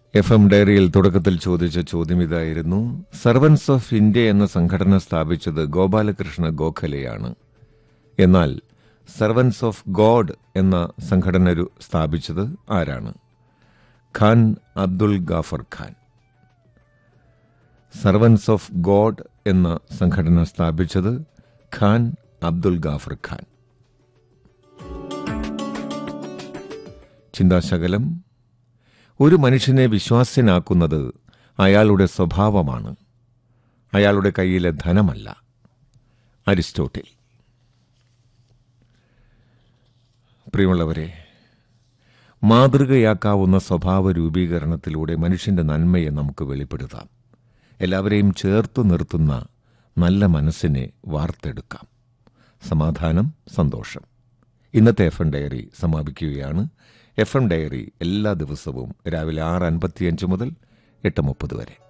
F M ഡയറിയിൽ തുടക്കത്തിൽ ചോദിച്ച ചോദ്യം ഇതായിരുന്നു സർവൻസ് ഓഫ് ഇന്ത്യ എന്ന സംഘടന സ്ഥാപിച്ചത് ഗോപാലകൃഷ്ണ ഗോഖലെയാണ് എന്നാൽ സർവൻസ് ഓഫ് ഗോഡ് എന്ന സംഘടന രു- സ്ഥാപിച്ചത് ആരാണ് Khan Abdul Ghaffar Khan servants of God എന്ന സംഘടന സ്ഥാപിച്ചത് ഖാൻ അബ്ദുൽ ഗാഫർ ഖാൻ ചിന്താശകലം ഒരു മനുഷ്യനെ വിശ്വാസ്യനാക്കുന്നത് അയാളുടെ സ്വഭാവമാണ് അയാളുടെ കയ്യിലെ ധനമല്ല അരിസ്റ്റോട്ടിൽ പ്രിയമുള്ളവരെ മാതൃകയാക്കാവുന്ന സ്വഭാവ രൂപീകരണത്തിലൂടെ മനുഷ്യന്റെ നന്മയെ നമുക്ക് വെളിപ്പെടുത്താം എല്ലാവരെയും ചേർത്തു നിർത്തുന്ന നല്ല മനസ്സിനെ വാർത്തെടുക്കാം സമാധാനം സന്തോഷം ഇന്നത്തെ എഫ് എം ഡയറി സമാപിക്കുകയാണ് എഫ് എം ഡയറി എല്ലാ ദിവസവും രാവിലെ ആറ് അൻപത്തിയഞ്ച് മുതൽ എട്ട് മുപ്പത് വരെ